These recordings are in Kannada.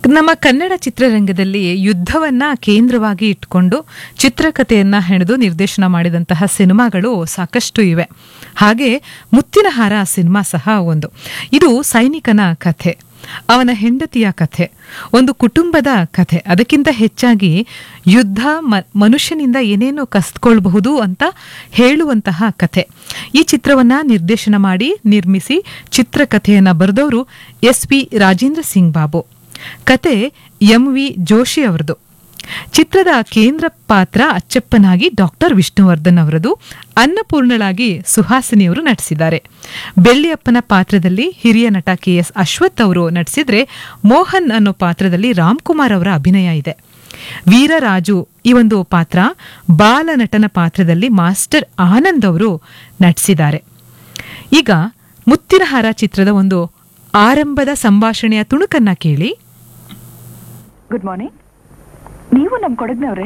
ನಮ್ಮ ಕನ್ನಡ ಚಿತ್ರರಂಗದಲ್ಲಿ ಯುದ್ಧವನ್ನ ಕೇಂದ್ರವಾಗಿ ಇಟ್ಕೊಂಡು ಚಿತ್ರಕಥೆಯನ್ನ ಹೆಣೆದು ನಿರ್ದೇಶನ ಮಾಡಿದಂತಹ ಸಿನಿಮಾಗಳು ಸಾಕಷ್ಟು ಇವೆ ಹಾಗೆ ಮುತ್ತಿನ ಹಾರ ಸಿನಿಮಾ ಸಹ ಒಂದು ಇದು ಸೈನಿಕನ ಕಥೆ ಅವನ ಹೆಂಡತಿಯ ಕಥೆ ಒಂದು ಕುಟುಂಬದ ಕಥೆ ಅದಕ್ಕಿಂತ ಹೆಚ್ಚಾಗಿ ಯುದ್ಧ ಮ- ಮನುಷ್ಯನಿಂದ ಏನೇನು ಕಸ್ತ್ಕೊಳ್ಬಹುದು ಅಂತ ಹೇಳುವಂತಹ ಕಥೆ ಈ ಚಿತ್ರವನ್ನ ನಿರ್ದೇಶನ ಮಾಡಿ ನಿರ್ಮಿಸಿ ಚಿತ್ರಕಥೆಯನ್ನ ಬರೆದವರು ಎಸ್ ಪಿ ರಾಜೇಂದ್ರ ಸಿಂಗ್ ಬಾಬು ಕತೆ ಎಂ ವಿ ಜೋಶಿ ಅವರದು ಚಿತ್ರದ ಕೇಂದ್ರ ಪಾತ್ರ ಅಚ್ಚಪ್ಪನಾಗಿ ಡಾಕ್ಟರ್ ವಿಷ್ಣುವರ್ಧನ್ ಅವರದು ಅನ್ನಪೂರ್ಣಳಾಗಿ ಸುಹಾಸಿನಿಯವರು ನಟಿಸಿದ್ದಾರೆ ಬೆಳ್ಳಿಯಪ್ಪನ ಪಾತ್ರದಲ್ಲಿ ಹಿರಿಯ ನಟ ಕೆ ಎಸ್ ಅಶ್ವಥ್ ಅವರು ನಟಿಸಿದ್ರೆ ಮೋಹನ್ ಅನ್ನೋ ಪಾತ್ರದಲ್ಲಿ ರಾಮ್ಕುಮಾರ್ ಅವರ ಅಭಿನಯ ಇದೆ ವೀರರಾಜು ಈ ಒಂದು ಪಾತ್ರ ಬಾಲ ನಟನ ಪಾತ್ರದಲ್ಲಿ ಮಾಸ್ಟರ್ ಆನಂದ್ ಅವರು ನಟಿಸಿದ್ದಾರೆ ಈಗ ಮುತ್ತಿನಹಾರ ಚಿತ್ರದ ಒಂದು ಆರಂಭದ ಸಂಭಾಷಣೆಯ ತುಣುಕನ್ನ ಕೇಳಿ ಗುಡ್ ಮಾರ್ನಿಂಗ್ ನೀವು ನಮ್ ಕೊಡಗ್ನವ್ರೆ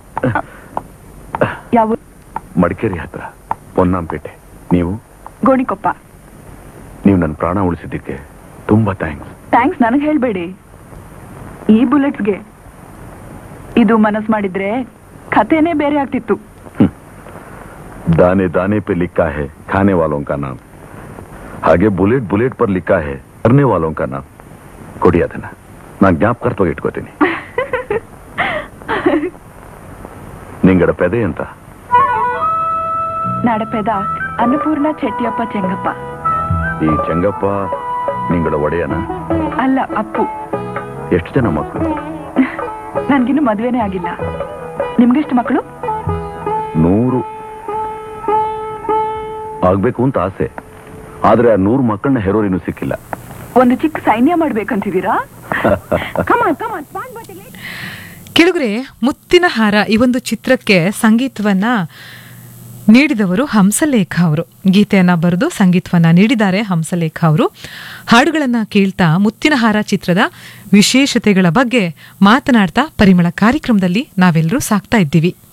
ಯಾವ ಮಡಿಕೇರಿ ಹತ್ರ ಪೊನ್ನಾಂಪೇಟೆ ನೀವು ಗೋಣಿಕೊಪ್ಪ ನೀವು ನನ್ನ ಪ್ರಾಣ ಉಳಿಸಿದ್ದಕ್ಕೆ ತುಂಬಾ ಥ್ಯಾಂಕ್ಸ್ ಥ್ಯಾಂಕ್ಸ್ ನನಗೆ ಹೇಳ್ಬೇಡಿ ಈ ಬುಲೆಟ್ಸ್ಗೆ ಇದು ಮನಸ್ ಮಾಡಿದ್ರೆ ಕಥೆನೇ ಬೇರೆ ಆಗ್ತಿತ್ತು दाने दाने पे लिखा है खाने वालों का नाम ಹಾಗೆ ಬುಲೆಟ್ ಬುಲೆಟ್ ಪರ್ ಲಿಖಾ ಹೇ करने वालों का नाम ಕೊಡಿ ಅದನ್ನ ನಾನು ಜ್ಞಾಪಕಾರ್ಥವಾಗಿ ಇಟ್ಕೋತೀನಿ ನಿಂಗಡ ಪೆದೆ ಅಂತ ನಾಡಪೆದ ಅನ್ನಪೂರ್ಣ ಚೆಟ್ಟಿಯಪ್ಪ ಚೆಂಗಪ್ಪ ಈ ಚೆಂಗಪ್ಪ ನಿಂಗಡ ಒಡೆಯನ ಅಲ್ಲ ಅಪ್ಪು ಎಷ್ಟು ಜನ ಮಕ್ಕಳು ನನ್ಗಿನ್ನು ಮದ್ವೆನೇ ಆಗಿಲ್ಲ ನಿಮ್ಗೆಷ್ಟು ಮಕ್ಕಳು ನೂರು ಆಗ್ಬೇಕು ಅಂತ ಆಸೆ ಆದ್ರೆ ಆ ನೂರು ಮಕ್ಕಳನ್ನ ಹೆರೋರಿನೂ ಸಿಕ್ಕಿಲ್ಲ ಒಂದು ಚಿಕ್ಕ ಸೈನ್ಯ ಮಾಡ್ಬೇಕಂತಿದ್ದೀರಾ ಕಮಾನ್ ಕಮಾನ್ ಕೆಳಗರೆ ಮುತ್ತಿನ ಹಾರ ಈ ಒಂದು ಚಿತ್ರಕ್ಕೆ ಸಂಗೀತವನ್ನ ನೀಡಿದವರು ಹಂಸಲೇಖ ಅವರು ಗೀತೆಯನ್ನ ಬರೆದು ಸಂಗೀತವನ್ನ ನೀಡಿದ್ದಾರೆ ಹಂಸಲೇಖ ಅವರು ಹಾಡುಗಳನ್ನ ಕೇಳ್ತಾ ಮುತ್ತಿನ ಹಾರ ಚಿತ್ರದ ವಿಶೇಷತೆಗಳ ಬಗ್ಗೆ ಮಾತನಾಡ್ತಾ ಪರಿಮಳ ಕಾರ್ಯಕ್ರಮದಲ್ಲಿ ನಾವೆಲ್ಲರೂ ಸಾಕ್ತಾ ಇದ್ದೀವಿ